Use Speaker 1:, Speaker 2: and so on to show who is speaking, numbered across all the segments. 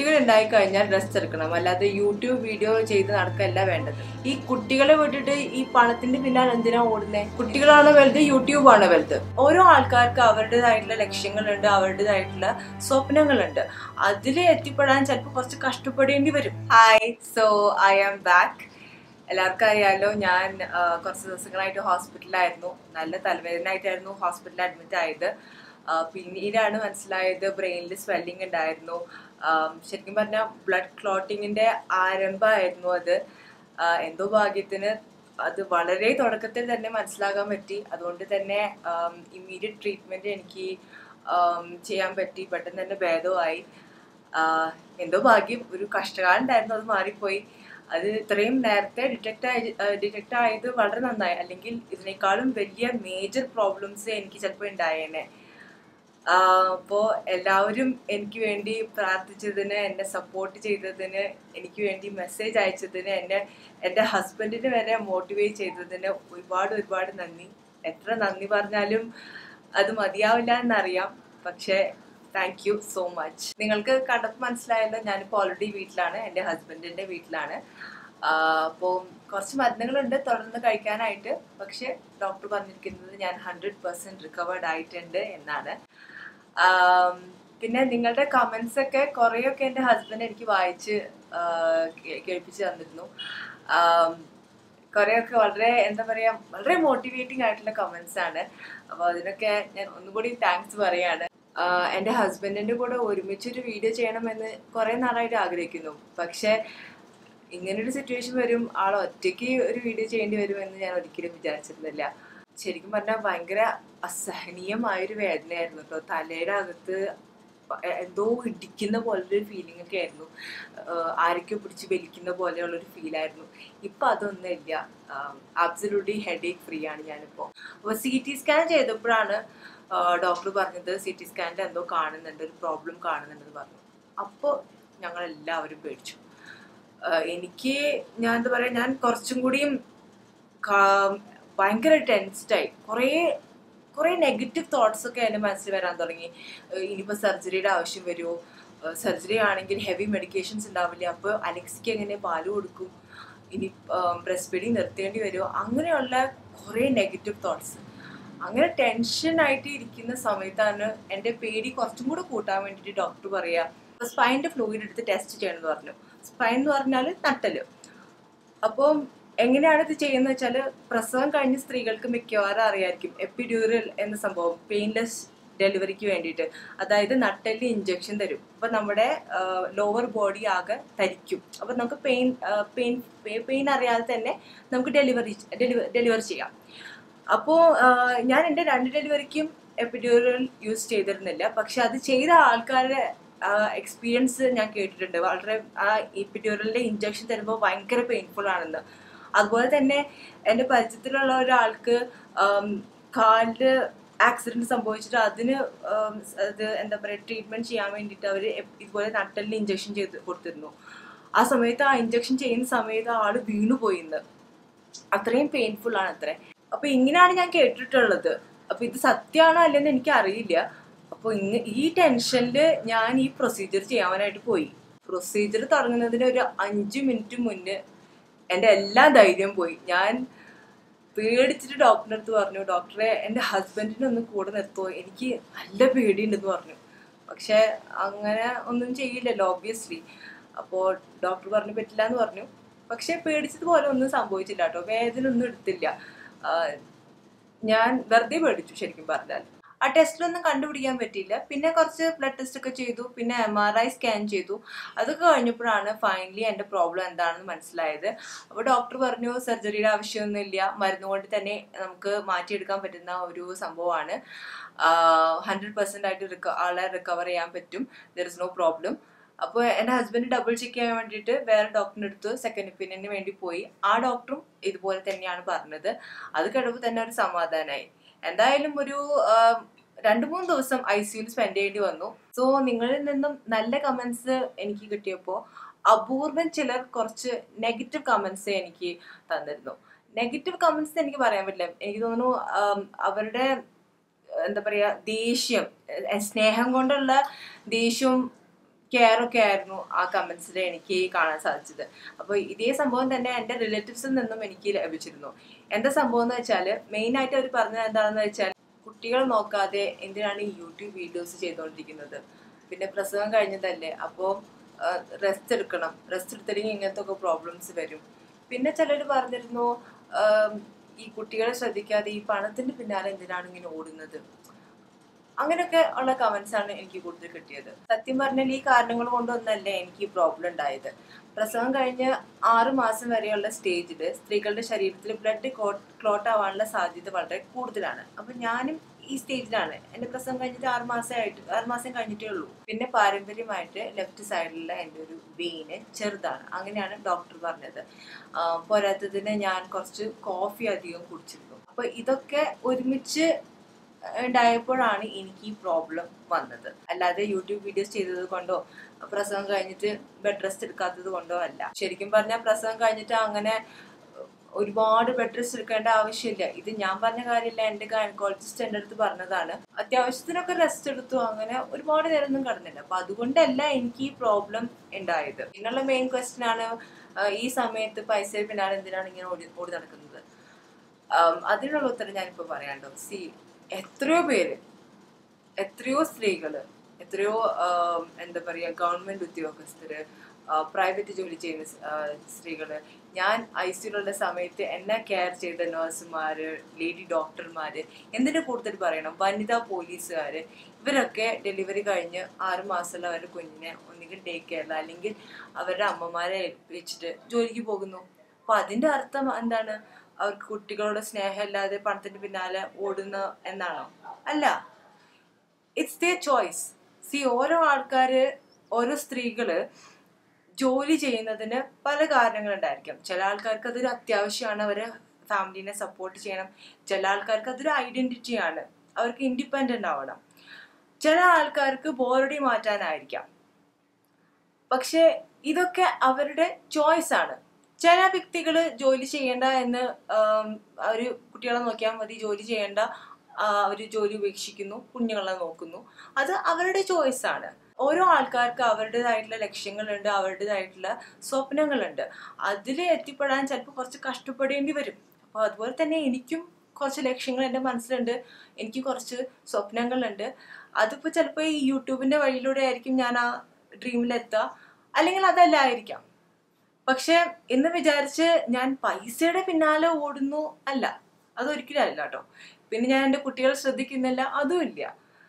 Speaker 1: കുട്ടികൾ ഉണ്ടായി കഴിഞ്ഞാൽ റെസ്റ്റ് എടുക്കണം അല്ലാതെ യൂട്യൂബ് വീഡിയോ ചെയ്ത് നടക്കല്ല വേണ്ടത് ഈ കുട്ടികളെ വിട്ടിട്ട് ഈ പണത്തിന്റെ പിന്നാലെ എന്തിനാ ഓടുന്നത് കുട്ടികളാണ് വലുത് യൂട്യൂബ് ആണ് വലുത് ഓരോ ആൾക്കാർക്ക് അവരുടേതായിട്ടുള്ള ലക്ഷ്യങ്ങളുണ്ട് അവരുടേതായിട്ടുള്ള സ്വപ്നങ്ങളുണ്ട് അതിൽ എത്തിപ്പെടാൻ ചിലപ്പോൾ കുറച്ച് കഷ്ടപ്പെടേണ്ടി വരും hi so I am back എല്ലാവർക്കും അറിയാലോ ഞാൻ ആ, കുറച്ച് ദിവസങ്ങളായിട്ട് ഹോസ്പിറ്റലിലായിരുന്നു നല്ല തലവേദന ആയിട്ടായിരുന്നു ഹോസ്പിറ്റലിൽ അഡ്മിറ്റ് ആയത് ആ, പിന്നീടാണ് മനസ്സിലായത് ബ്രെയിനിൽ സ്വെല്ലിംഗ് ഉണ്ടായിരുന്നു ആ, ശരിക്കും പറഞ്ഞാൽ ബ്ലഡ് ക്ലോട്ടിങ്ങിന്റെ ആരംഭമായിരുന്നു അത് ആ, എന്തോ ഭാഗ്യത്തിന് അത് വളരെ തുടക്കത്തിൽ തന്നെ മനസ്സിലാക്കാൻ പറ്റി അതുകൊണ്ട് തന്നെ ഇമ്മീഡിയറ്റ് ട്രീറ്റ്മെന്റ് എനിക്ക് ആം, ചെയ്യാൻ പറ്റി പെട്ടെന്ന് തന്നെ ഭേദമായി ആഹ് എന്തോ ഭാഗ്യം ഒരു കഷ്ടകാലം ഉണ്ടായിരുന്നു അത് മാറിപ്പോയി അത് ഇത്രയും നേരത്തെ ഡിറ്റക്ട് ആയി ഡിറ്റക്ട് ആയത് വളരെ നന്നായി അല്ലെങ്കിൽ ഇതിനേക്കാളും വലിയ മേജർ പ്രോബ്ലംസ് എനിക്ക് ചിലപ്പോൾ ഉണ്ടായേനെ അപ്പോൾ എല്ലാവരും എനിക്ക് വേണ്ടി പ്രാർത്ഥിച്ചതിന് എന്നെ സപ്പോർട്ട് ചെയ്തതിന് എനിക്ക് വേണ്ടി മെസ്സേജ് അയച്ചതിന് എന്നെ എൻ്റെ ഹസ്ബൻഡിന് വരെ മോട്ടിവേറ്റ് ചെയ്തതിന് ഒരുപാട് ഒരുപാട് നന്ദി എത്ര നന്ദി പറഞ്ഞാലും അത് മതിയാവില്ല എന്നറിയാം പക്ഷേ താങ്ക് യു സോ മച്ച് നിങ്ങൾക്ക് കണ്ടപ്പോൾ മനസ്സിലായല്ലോ ഞാനിപ്പോൾ ഓൾറെഡി വീട്ടിലാണ് എൻ്റെ ഹസ്ബൻഡിൻ്റെ വീട്ടിലാണ് അപ്പോൾ കുറച്ച് മരുന്നുകളുണ്ട് തുടർന്ന് കഴിക്കാനായിട്ട് പക്ഷെ ഡോക്ടർ പറഞ്ഞിരിക്കുന്നത് ഞാൻ ഹൺഡ്രഡ് പെർസെൻറ്റ് റിക്കവേർഡ് ആയിട്ടുണ്ട് എന്നാണ് ആം, പിന്നെ നിങ്ങളുടെ കമൻസ് ഒക്കെ കുറേയൊക്കെ എൻ്റെ ഹസ്ബൻഡ് എനിക്ക് വായിച്ച് ആ, കേ- കേൾപ്പിച്ച് തന്നിരുന്നു ആം, കുറേയൊക്കെ വളരെ എന്താ പറയുക വളരെ മോട്ടിവേറ്റിംഗ് ആയിട്ടുള്ള കമൻസ് ആണ് അപ്പോൾ അതിനൊക്കെ ഞാൻ ഒന്നുകൂടി താങ്ക്സ് പറയാണ് ആഹ് എൻ്റെ ഹസ്ബൻഡിൻ്റെ കൂടെ ഒരുമിച്ചൊരു വീഡിയോ ചെയ്യണമെന്ന് കുറേ നാളായിട്ട് ആഗ്രഹിക്കുന്നു പക്ഷേ ഇങ്ങനൊരു സിറ്റുവേഷൻ വരും ആൾ ഒറ്റയ്ക്ക് ഒരു വീഡിയോ ചെയ്യേണ്ടി വരുമെന്ന് ഞാൻ ഒരിക്കലും വിചാരിച്ചിരുന്നില്ല ശരിക്കും പറഞ്ഞാൽ ഭയങ്കര അസഹനീയമായൊരു വേദനയായിരുന്നു കേട്ടോ തലയുടെ അകത്ത് പ- എന്തോ ഇടിക്കുന്ന പോലൊരു ഫീലിംഗ് ഒക്കെ ആയിരുന്നു ആഹ് ആരൊക്കെ പിടിച്ച് വലിക്കുന്ന പോലെയുള്ളൊരു ഫീലായിരുന്നു ഇപ്പം അതൊന്നും ഇല്ല ആബ്സലൂട്ട്ലി ഹെഡ് ഏക്ക് ഫ്രീ ആണ് ഞാനിപ്പോൾ അപ്പോൾ സി ടി സ്കാൻ ചെയ്തപ്പോഴാണ് ഡോക്ടർ പറഞ്ഞത് സി ടി സ്കാനിൽ എന്തോ കാണുന്നുണ്ട് ഒരു പ്രോബ്ലം കാണുന്നുണ്ടെന്ന് പറഞ്ഞു അപ്പോൾ ഞങ്ങൾ എല്ലാവരും പേടിച്ചു ആഹ് എനിക്ക് ഞാൻ എന്താ പറയുക ഞാൻ കുറച്ചും കൂടിയും കാ- ഭയങ്കര ടെൻസ്ഡായി കുറേ കുറേ നെഗറ്റീവ് തോട്ട്സ് ഒക്കെ എൻ്റെ മനസ്സിൽ വരാൻ തുടങ്ങി ആഹ് ഇനിയിപ്പോൾ സർജറിയുടെ ആവശ്യം വരുമോ സർജറി ആണെങ്കിൽ ഹെവി മെഡിക്കേഷൻസ് ഉണ്ടാവില്ല അപ്പോൾ അലക്സിക്ക് എങ്ങനെ പാല് കൊടുക്കും ഇനി ബ്രസ്റ്റ് ഫീഡിങ് നിർത്തേണ്ടി വരുമോ അങ്ങനെയുള്ള കുറേ നെഗറ്റീവ് തോട്ട്സ് അങ്ങനെ ടെൻഷൻ ആയിട്ട് ഇരിക്കുന്ന സമയത്താണ് എൻ്റെ പേടി കുറച്ചും കൂടെ കൂട്ടാൻ വേണ്ടിയിട്ട് ഡോക്ടർ പറയുക സ്പൈൻ്റെ ഫ്ലൂയിഡ് എടുത്ത് ടെസ്റ്റ് ചെയ്യണമെന്ന് പറഞ്ഞു സ്പൈൻ എന്ന് പറഞ്ഞാൽ നട്ടല് അപ്പം എങ്ങനെയാണ് ഇത് ചെയ്യുന്നത് വെച്ചാൽ പ്രസവം കഴിഞ്ഞ സ്ത്രീകൾക്ക് മിക്കവാറും അറിയായിരിക്കും എപ്പിഡ്യൂറൽ എന്ന സംഭവം പെയിൻലെസ് ഡെലിവറിക്ക് വേണ്ടിയിട്ട് അതായത് നട്ടല് ഇഞ്ചക്ഷൻ തരും അപ്പം നമ്മുടെ ലോവർ ബോഡി ആകെ തരിക്കും അപ്പം നമുക്ക് പെയിൻ പെയിൻ പെയിൻ അറിയാതെ തന്നെ നമുക്ക് ഡെലിവറി ഡെലിവർ ചെയ്യാം അപ്പോൾ ഞാൻ എൻ്റെ രണ്ട് ഡെലിവറിക്കും എപ്പിഡ്യൂറൽ യൂസ് ചെയ്തിരുന്നില്ല പക്ഷെ അത് ചെയ്ത ആൾക്കാരുടെ എക്സ്പീരിയൻസ് ഞാൻ കേട്ടിട്ടുണ്ട് വളരെ ആ എപ്പിഡ്യൂറലിൻ്റെ ഇഞ്ചക്ഷൻ തരുമ്പോൾ ഭയങ്കര പെയിൻഫുൾ ആണെന്ന് അതുപോലെ തന്നെ എൻ്റെ പരിചയത്തിലുള്ള ഒരാൾക്ക് കാലിൽ ആക്സിഡൻറ്റ് സംഭവിച്ചിട്ട് അതിന് ആം, അത് എന്താ പറയുക ട്രീറ്റ്മെൻറ്റ് ചെയ്യാൻ വേണ്ടിയിട്ട് അവർ ഇതുപോലെ നട്ടലിന് ഇഞ്ചക്ഷൻ ചെയ്ത് കൊടുത്തിരുന്നു ആ സമയത്ത് ആ ഇഞ്ചക്ഷൻ ചെയ്യുന്ന സമയത്ത് ആൾ വീണുപോയിന്ന് അത്രയും പെയിൻഫുൾ ആണ് അത്രേ അപ്പൊ ഇങ്ങനെയാണ് ഞാൻ കേട്ടിട്ടുള്ളത് അപ്പൊ ഇത് സത്യമാണോ അല്ലെന്ന് എനിക്ക് അറിയില്ല അപ്പൊ ഇങ്ങ ഈ ടെൻഷനിൽ ഞാൻ ഈ പ്രൊസീജിയർ ചെയ്യാനായിട്ട് പോയി പ്രൊസീജിയർ തുടങ്ങുന്നതിന് ഒരു അഞ്ച് മിനിറ്റ് മുന്നേ എൻ്റെ എല്ലാ ധൈര്യം പോയി ഞാൻ പേടിച്ചിട്ട് ഡോക്ടറിൻ്റെ അടുത്ത് പറഞ്ഞു ഡോക്ടറെ എൻ്റെ ഹസ്ബൻഡിനെ ഒന്ന് കൂടെ നിർത്തുമോ എനിക്ക് നല്ല പേടിയുണ്ടെന്ന് പറഞ്ഞു പക്ഷെ അങ്ങനെ ഒന്നും ചെയ്യില്ലല്ലോ ഓബ്വിയസ്ലി അപ്പോൾ ഡോക്ടർ പറഞ്ഞു പറ്റില്ല എന്ന് പറഞ്ഞു പക്ഷെ പേടിച്ചതുപോലെ ഒന്നും സംഭവിച്ചില്ല കേട്ടോ വേദന ഒന്നും എടുത്തില്ല ആഹ് ഞാൻ വെറുതെ പേടിച്ചു ശരിക്കും പറഞ്ഞാൽ ആ ടെസ്റ്റിലൊന്നും കണ്ടുപിടിക്കാൻ പറ്റിയില്ല പിന്നെ കുറച്ച് ബ്ലഡ് ടെസ്റ്റ് ഒക്കെ ചെയ്തു പിന്നെ എം ആർ ഐ സ്കാൻ ചെയ്തു അതൊക്കെ കഴിഞ്ഞപ്പോഴാണ് ഫൈനലി എൻ്റെ പ്രോബ്ലം എന്താണെന്ന് മനസ്സിലായത് അപ്പോൾ ഡോക്ടർ പറഞ്ഞു സർജറിയുടെ ആവശ്യമൊന്നുമില്ല മരുന്ന് കൊണ്ട് തന്നെ നമുക്ക് മാറ്റിയെടുക്കാൻ പറ്റുന്ന ഒരു സംഭവമാണ് ഹൺഡ്രഡ് പെർസെൻ്റ് ആയിട്ട് റിക്ക ആളെ റിക്കവർ ചെയ്യാൻ പറ്റും ദർ ഇസ് നോ പ്രോബ്ലം അപ്പോൾ എൻ്റെ ഹസ്ബൻഡ് ഡബിൾ ചെക്ക് ചെയ്യാൻ വേണ്ടിയിട്ട് വേറെ ഡോക്ടറിൻ്റെ അടുത്ത് സെക്കൻഡ് ഒപ്പീനിയന് വേണ്ടി പോയി ആ ഡോക്ടറും ഇതുപോലെ തന്നെയാണ് പറഞ്ഞത് അത് കേട്ടപ്പോൾ തന്നെ ഒരു സമാധാനമായി എന്തായാലും ഒരു ആ, രണ്ട് മൂന്ന് ദിവസം ഐ സിയുയിൽ സ്പെൻഡ് ചെയ്യേണ്ടി വന്നു സോ നിങ്ങളിൽ നിന്നും നല്ല കമൻസ് എനിക്ക് കിട്ടിയപ്പോൾ അപൂർവം ചിലർ കുറച്ച് നെഗറ്റീവ് കമൻസ് എനിക്ക് തന്നിരുന്നു നെഗറ്റീവ് കമൻസ് എനിക്ക് പറയാൻ പറ്റില്ല എനിക്ക് തോന്നുന്നു ആം, അവരുടെ എന്താ പറയാ ദേഷ്യം എ- സ്നേഹം കൊണ്ടുള്ള ദേഷ്യവും കെയർ ഒക്കെ ആയിരുന്നു ആ കമന്റ്സിൽ എനിക്ക് കാണാൻ സാധിച്ചത് അപ്പോൾ ഇതേ സംഭവം തന്നെ എൻ്റെ റിലേറ്റീവ്സിൽ നിന്നും എനിക്ക് ലഭിച്ചിരുന്നു എന്താ സംഭവം എന്ന് വെച്ചാൽ മെയിൻ ആയിട്ട് അവർ പറഞ്ഞത് എന്താണെന്ന് വെച്ചാൽ കുട്ടികളെ നോക്കാതെ എന്തിനാണ് ഈ യൂട്യൂബ് വീഡിയോസ് ചെയ്തുകൊണ്ടിരിക്കുന്നത് പിന്നെ പ്രസവം കഴിഞ്ഞതല്ലേ അപ്പോൾ റെസ്റ്റ് എടുക്കണം റെസ്റ്റ് എടുത്തില്ലെങ്കിൽ ഇങ്ങനത്തെ ഒക്കെ പ്രോബ്ലംസ് വരും പിന്നെ ചിലർ പറഞ്ഞിരുന്നു ആം, ഈ കുട്ടികളെ ശ്രദ്ധിക്കാതെ ഈ പണത്തിന്റെ പിന്നാലെ എന്തിനാണ് ഇങ്ങനെ ഓടുന്നത് അങ്ങനെയൊക്കെ ഉള്ള കമന്റ്സ് ആണ് എനിക്ക് കൂടുതൽ കിട്ടിയത് സത്യം പറഞ്ഞാൽ ഈ കാരണങ്ങൾ കൊണ്ടൊന്നല്ല എനിക്ക് ഈ പ്രോബ്ലം ഉണ്ടായത് പ്രസവം കഴിഞ്ഞ് ആറ് മാസം വരെയുള്ള സ്റ്റേജിൽ സ്ത്രീകളുടെ ശരീരത്തിൽ ബ്ലഡ് ക്ലോട്ട് ആവാനുള്ള സാധ്യത വളരെ കൂടുതലാണ് അപ്പൊ ഞാനും ഈ സ്റ്റേജിലാണ് എന്റെ പ്രസവം കഴിഞ്ഞിട്ട് ആറ് മാസമായിട്ട് ആറ് മാസം കഴിഞ്ഞിട്ടേ ഉള്ളൂ പിന്നെ പാരമ്പര്യമായിട്ട് ലെഫ്റ്റ് സൈഡിലുള്ള എൻ്റെ ഒരു വെയിന് ചെറുതാണ് അങ്ങനെയാണ് ഡോക്ടർ പറഞ്ഞത് ആ, പോരാത്തതിന് ഞാൻ കുറച്ച് കോഫി അധികം കുടിച്ചിരുന്നു അപ്പൊ ഇതൊക്കെ ഒരുമിച്ച് ഉണ്ടായപ്പോഴാണ് എനിക്ക് ഈ പ്രോബ്ലം വന്നത് അല്ലാതെ യൂട്യൂബ് വീഡിയോസ് ചെയ്തത് കൊണ്ടോ പ്രസവം കഴിഞ്ഞിട്ട് ബെഡ് റെസ്റ്റ് എടുക്കാത്തത് കൊണ്ടോ അല്ല ശരിക്കും പറഞ്ഞാൽ പ്രസവം കഴിഞ്ഞിട്ട് അങ്ങനെ ഒരുപാട് ബെഡ് റെസ്റ്റ് എടുക്കേണ്ട ആവശ്യമില്ല ഇത് ഞാൻ പറഞ്ഞ കാര്യമില്ല എൻ്റെ ഗൈനക്കോളജിസ്റ്റ് എൻ്റെ അടുത്ത് പറഞ്ഞതാണ് അത്യാവശ്യത്തിനൊക്കെ റെസ്റ്റ് എടുത്തു അങ്ങനെ ഒരുപാട് നേരമൊന്നും കിടന്നില്ല അപ്പൊ അതുകൊണ്ടല്ല എനിക്ക് ഈ പ്രോബ്ലം ഉണ്ടായത് പിന്നുള്ള മെയിൻ ക്വസ്റ്റ്യൻ ആണ് ആ, ഈ സമയത്ത് പൈസ പിന്നാലെ എന്തിനാണ് ഇങ്ങനെ ഓടി ഓടി നടക്കുന്നത് ആം, അതിനുള്ള ഉത്തരം ഞാനിപ്പോ പറയാണ്ടോ സി എത്രയോ പേര് എത്രയോ സ്ത്രീകള് എത്രയോ ആം, എന്താ പറയാ ഗവൺമെന്റ് ഉദ്യോഗസ്ഥര് പ്രൈവറ്റ് ജോലി ചെയ്യുന്ന സ്- ആ, സ്ത്രീകള് ഞാൻ ഐ സിയിലുള്ള സമയത്ത് എന്നെ കെയർ ചെയ്ത നഴ്സുമാര് ലേഡി ഡോക്ടർമാര് എന്തിനു കൂടുതൽ പറയണം വനിതാ പോലീസുകാര് ഇവരൊക്കെ ഡെലിവറി കഴിഞ്ഞ് ആറ് മാസമുള്ള അവരുടെ കുഞ്ഞിനെ ഒന്നുകിൽ ഡേ കെയറിൽ അല്ലെങ്കിൽ അവരുടെ അമ്മമാരെ ഏൽപ്പിച്ചിട്ട് ജോലിക്ക് പോകുന്നു അപ്പൊ അതിന്റെ അർത്ഥം എന്താണ് അവർക്ക് കുട്ടികളോട് സ്നേഹമില്ലാതെ പണത്തിന്റെ പിന്നാലെ ഓടുന്ന എന്നാണോ അല്ല ഇറ്റ്സ് ദിയർ ചോയ്സ് സി ഓരോ ആൾക്കാര് ഓരോ സ്ത്രീകള് ജോലി ചെയ്യുന്നതിന് പല കാരണങ്ങളുണ്ടായിരിക്കും ചില ആൾക്കാർക്ക് അതൊരു അത്യാവശ്യമാണ് അവര് ഫാമിലിനെ സപ്പോർട്ട് ചെയ്യണം ചില ആൾക്കാർക്ക് അതൊരു ഐഡന്റിറ്റിയാണ് അവർക്ക് ഇൻഡിപെൻഡന്റ് ആവണം ചില ആൾക്കാർക്ക് ബോറടി മാറ്റാനായിരിക്കാം പക്ഷെ ഇതൊക്കെ അവരുടെ ചോയ്സ് ആണ് ചില വ്യക്തികൾ ജോലി ചെയ്യേണ്ട എന്ന് ആം, അവര് കുട്ടികളെ നോക്കിയാൽ മതി ജോലി ചെയ്യേണ്ട ആ, അവര് ജോലി ഉപേക്ഷിക്കുന്നു കുഞ്ഞുങ്ങളെ നോക്കുന്നു അത് അവരുടെ ചോയ്സ് ആണ് ഓരോ ആൾക്കാർക്ക് അവരുടേതായിട്ടുള്ള ലക്ഷ്യങ്ങളുണ്ട് അവരുടേതായിട്ടുള്ള സ്വപ്നങ്ങളുണ്ട് അതിൽ എത്തിപ്പെടാൻ ചിലപ്പോൾ കുറച്ച് കഷ്ടപ്പെടേണ്ടി വരും അപ്പോൾ അതുപോലെ തന്നെ എനിക്കും കുറച്ച് ലക്ഷ്യങ്ങൾ എൻ്റെ മനസ്സിലുണ്ട് എനിക്ക് കുറച്ച് സ്വപ്നങ്ങളുണ്ട് അതിപ്പോൾ ചിലപ്പോൾ ഈ യൂട്യൂബിൻ്റെ വഴിയിലൂടെ ആയിരിക്കും ഞാൻ ആ ഡ്രീമിലെത്തുക അല്ലെങ്കിൽ അതല്ലായിരിക്കാം പക്ഷെ എന്ന് വിചാരിച്ച് ഞാൻ പൈസയുടെ പിന്നാലെ ഓടുന്നു അല്ല അതൊരിക്കലും അല്ല കേട്ടോ പിന്നെ ഞാൻ എൻ്റെ കുട്ടികളെ ശ്രദ്ധിക്കുന്നില്ല അതും ഇല്ല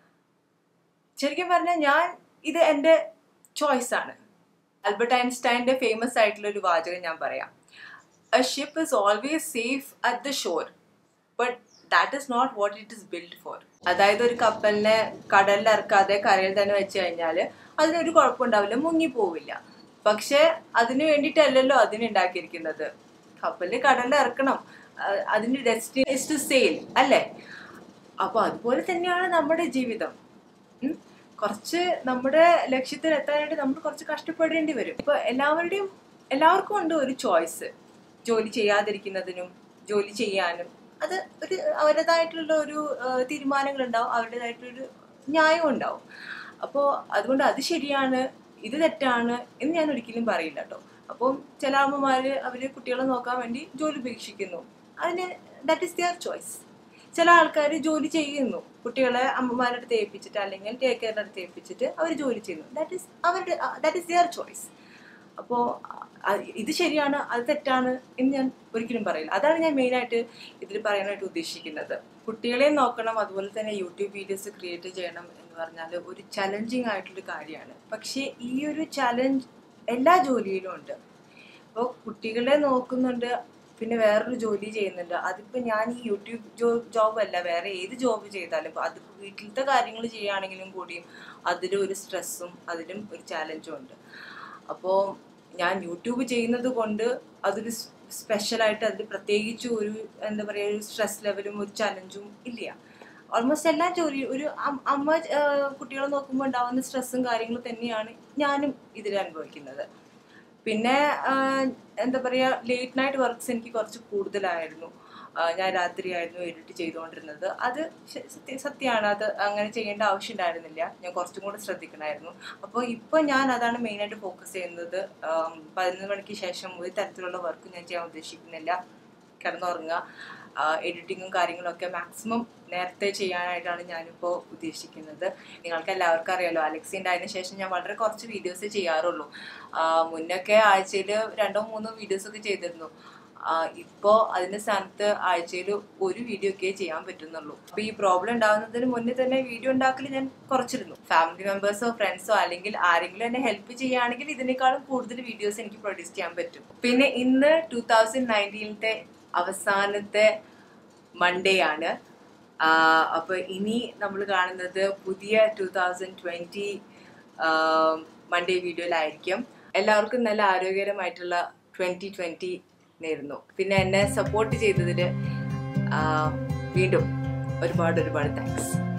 Speaker 1: ശരിക്കും പറഞ്ഞാൽ ഞാൻ ഇത് എൻ്റെ ചോയ്സ് ആണ് ആൽബർട്ട് ഐൻസ്റ്റൈൻ്റെ ഫേമസ് ആയിട്ടുള്ള ഒരു വാചകം ഞാൻ പറയാം a ship is always safe at the shore but that is not what it is build for അതായത് ഒരു കപ്പലിനെ കടലിൽ ഇറക്കാതെ കരയിൽ തന്നെ വെച്ച് കഴിഞ്ഞാൽ അതിനൊരു കുഴപ്പമുണ്ടാവില്ല മുങ്ങിപ്പോവില്ല പക്ഷെ അതിന് വേണ്ടിയിട്ടല്ലല്ലോ അതിനുണ്ടാക്കിയിരിക്കുന്നത് കപ്പലിൽ കടലിൽ ഇറക്കണം അഹ് അതിന്റെ ഡെസ്റ്റിനി ഇസ് ടു സെയിൽ അല്ലേ അപ്പൊ അതുപോലെ തന്നെയാണ് നമ്മുടെ ജീവിതം ഉം. കുറച്ച് നമ്മുടെ ലക്ഷ്യത്തിൽ എത്താനായിട്ട് നമ്മൾ കുറച്ച് കഷ്ടപ്പെടേണ്ടി വരും ഇപ്പൊ എല്ലാവരുടെയും എല്ലാവർക്കും ഉണ്ട് ഒരു ചോയ്സ് ജോലി ചെയ്യാതിരിക്കുന്നതിനും ജോലി ചെയ്യാനും അത് ഒരു അവരുടേതായിട്ടുള്ള ഒരു തീരുമാനങ്ങൾ ഉണ്ടാവും അവരുടേതായിട്ടൊരു ന്യായം ഉണ്ടാവും അപ്പോൾ അതുകൊണ്ട് അത് ശരിയാണ് ഇത് തെറ്റാണ് എന്ന് ഞാൻ ഒരിക്കലും പറയില്ല കേട്ടോ അപ്പം ചില അമ്മമാര് അവര് കുട്ടികളെ നോക്കാൻ വേണ്ടി ജോലി ഉപേക്ഷിക്കുന്നു അതിന് ദാറ്റ് ഇസ് ദിയർ ചോയ്സ് ചില ആൾക്കാർ ജോലി ചെയ്യുന്നു കുട്ടികളെ അമ്മമാരുടെ അടുത്ത് ഏൽപ്പിച്ചിട്ട് അല്ലെങ്കിൽ ടേക്ക് കെയറിന്റെ അടുത്ത് ഏൽപ്പിച്ചിട്ട് അവർ ജോലി ചെയ്യുന്നു ദാറ്റ് ഇസ് അവരുടെ ദാറ്റ് ഇസ് ദിയർ ചോയ്സ് അപ്പോൾ ഇത് ശരിയാണ് അത് തെറ്റാണ് എന്ന് ഞാൻ ഒരിക്കലും പറയില്ല അതാണ് ഞാൻ മെയിനായിട്ട് ഇതിൽ പറയാനായിട്ട് ഉദ്ദേശിക്കുന്നത് കുട്ടികളെ നോക്കണം അതുപോലെ തന്നെ യൂട്യൂബ് വീഡിയോസ് ക്രിയേറ്റ് ചെയ്യണം എന്ന് പറഞ്ഞാൽ ഒരു ചലഞ്ചിങ് ആയിട്ടുള്ളൊരു കാര്യമാണ് പക്ഷേ ഈ ഒരു ചലഞ്ച് എല്ലാ ജോലിയിലും ഉണ്ട് അപ്പോൾ കുട്ടികളെ നോക്കുന്നുണ്ട് പിന്നെ വേറൊരു ജോലി ചെയ്യുന്നുണ്ട് അതിപ്പോ ഞാൻ ഈ യൂട്യൂബ് ജോ ജോബ് അല്ല വേറെ ഏത് ജോബ് ചെയ്താലും ഇപ്പൊ അതിപ്പോ വീട്ടിലത്തെ കാര്യങ്ങൾ ചെയ്യുകയാണെങ്കിലും കൂടിയും അതിലും ഒരു സ്ട്രെസ്സും അതിലും ഒരു ചാലഞ്ചും ഉണ്ട് അപ്പോൾ ഞാൻ യൂട്യൂബ് ചെയ്യുന്നത് കൊണ്ട് അതൊരു സ്പെഷ്യലായിട്ട് അതിൽ പ്രത്യേകിച്ച് ഒരു എന്താ പറയുക ഒരു സ്ട്രെസ് ലെവലും ഒരു ചലഞ്ചും ഇല്ല ഓൾമോസ്റ്റ് എല്ലാ ജോലി ഒരു അം- അമ്മ ആ, കുട്ടികളെ നോക്കുമ്പോൾ ഉണ്ടാവുന്ന സ്ട്രെസ്സും കാര്യങ്ങളും തന്നെയാണ് ഞാനും ഇതിൽ അനുഭവിക്കുന്നത് പിന്നെ ആ, എന്താ പറയുക ലേറ്റ് നൈറ്റ് വർക്ക്സ് എനിക്ക് കുറച്ച് കൂടുതലായിരുന്നു ആ, ഞാൻ രാത്രിയായിരുന്നു എഡിറ്റ് ചെയ്തുകൊണ്ടിരുന്നത് അത് ശ- സത്യ സത്യമാണ് അത് അങ്ങനെ ചെയ്യേണ്ട ആവശ്യം ഉണ്ടായിരുന്നില്ല ഞാൻ കുറച്ചും കൂടെ ശ്രദ്ധിക്കണമായിരുന്നു അപ്പോൾ ഇപ്പോൾ ഞാൻ അതാണ് മെയിനായിട്ട് ഫോക്കസ് ചെയ്യുന്നത് ആം, പതിനൊന്ന് മണിക്ക് ശേഷം ഒരു തരത്തിലുള്ള വർക്ക് ഞാൻ ചെയ്യാൻ ഉദ്ദേശിക്കുന്നില്ല കിടന്നുറങ്ങുക എഡിറ്റിങ്ങും കാര്യങ്ങളൊക്കെ മാക്സിമം നേരത്തെ ചെയ്യാനായിട്ടാണ് ഞാനിപ്പോൾ ഉദ്ദേശിക്കുന്നത് നിങ്ങൾക്ക് എല്ലാവർക്കും അറിയാലോ അലക്സിൻ്റെ അതിന് ശേഷം ഞാൻ വളരെ കുറച്ച് വീഡിയോസ് ചെയ്യാറുള്ളൂ ആ, മുന്നൊക്കെ ആഴ്ചയിൽ രണ്ടോ മൂന്നോ വീഡിയോസ് ഒക്കെ ചെയ്തിരുന്നു ഇപ്പോൾ അതിൻ്റെ സ്ഥാനത്ത് ആഴ്ചയിൽ ഒരു വീഡിയോ ഒക്കെ ചെയ്യാൻ പറ്റുന്നുള്ളൂ അപ്പോൾ ഈ പ്രോബ്ലം ഉണ്ടാകുന്നതിന് മുന്നേ തന്നെ വീഡിയോ ഉണ്ടാക്കൽ ഞാൻ കുറച്ചിരുന്നു ഫാമിലി മെമ്പേഴ്സോ ഫ്രണ്ട്സോ അല്ലെങ്കിൽ ആരെങ്കിലും എന്നെ ഹെൽപ്പ് ചെയ്യുകയാണെങ്കിൽ ഇതിനേക്കാളും കൂടുതൽ വീഡിയോസ് എനിക്ക് പ്രൊഡ്യൂസ് ചെയ്യാൻ പറ്റും പിന്നെ ഇന്ന് ടൂ തൗസൻഡ് നയൻറ്റീനത്തെ അവസാനത്തെ മൺഡേ ആണ് അപ്പോൾ ഇനി നമ്മൾ കാണുന്നത് പുതിയ ടൂ തൗസൻഡ് ട്വൻറ്റി മൺഡേ വീഡിയോയിലായിരിക്കും എല്ലാവർക്കും നല്ല ആരോഗ്യകരമായിട്ടുള്ള ട്വൻറ്റി ട്വൻറ്റി നേരുന്നു പിന്നെ എന്നെ സപ്പോർട്ട് ചെയ്തതിൽ വീണ്ടും ഒരുപാട് ഒരുപാട് താങ്ക്സ്